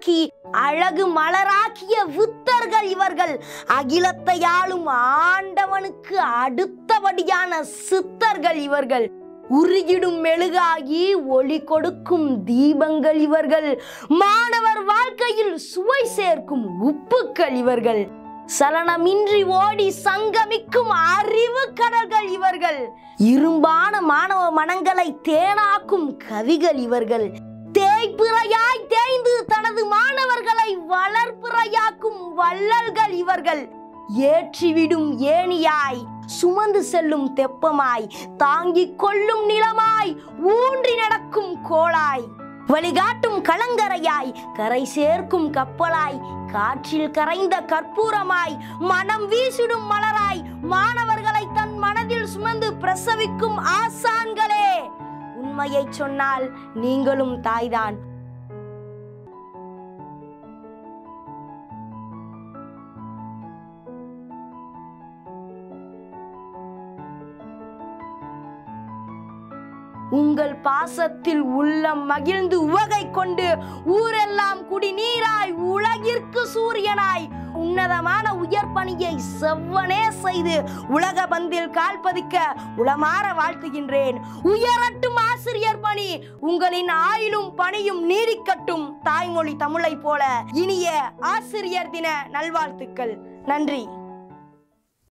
உருவாக்கி அழகு மலராக்கிய வித்தர்கள் இவர்கள் அகிலத்தை ஆளும் ஆண்டவனுக்கு அடுத்தபடியான சித்தர்கள் இவர்கள் உருகிடும் மெழுகாகி ஒளி கொடுக்கும் தீபங்கள் இவர்கள் மாணவர் வாழ்க்கையில் சுவை சேர்க்கும் உப்புக்கள் இவர்கள் சலனமின்றி ஓடி சங்கமிக்கும் அறிவு கடல்கள் இவர்கள் இரும்பான மாணவ மனங்களை தேனாக்கும் கவிகள் இவர்கள் தேய்பிறையாய் தேய்ந்து தனது மாணவர்களை வளர்ப்பிறையாக்கும் வள்ளல்கள் இவர்கள் ஏற்றிவிடும் ஏணியாய் சுமந்து செல்லும் தெப்பமாய் தாங்கிக் கொள்ளும் நிலமாய் ஊன்றி நடக்கும் கோளாய் வழிகாட்டும் கலங்கரையாய் கரை சேர்க்கும் கப்பலாய் காற்றில் கரைந்த கற்பூரமாய் மனம் வீசிடும் மலராய் மாணவர்களை தன் மனதில் சுமந்து பிரசவிக்கும் ஆசான்களே உண்மையை சொன்னால் நீங்களும் தாய்தான் உங்கள் பாசத்தில் உள்ளம் மகிழ்ந்து உவகை கொண்டு ஊரெல்லாம் குடிநீராய் உலகிற்கு சூரியனாய் உன்னதமான உயர் பணியை செவ்வனே செய்து உலக பந்தில் கால் பதிக்க உளமாற வாழ்த்துகின்றேன் உயரட்டும் ஆசிரியர் பணி உங்களின் ஆயிலும் பணியும் நீடிக்கட்டும் தாய்மொழி தமிழை போல இனிய ஆசிரியர் தின நல்வாழ்த்துக்கள் நன்றி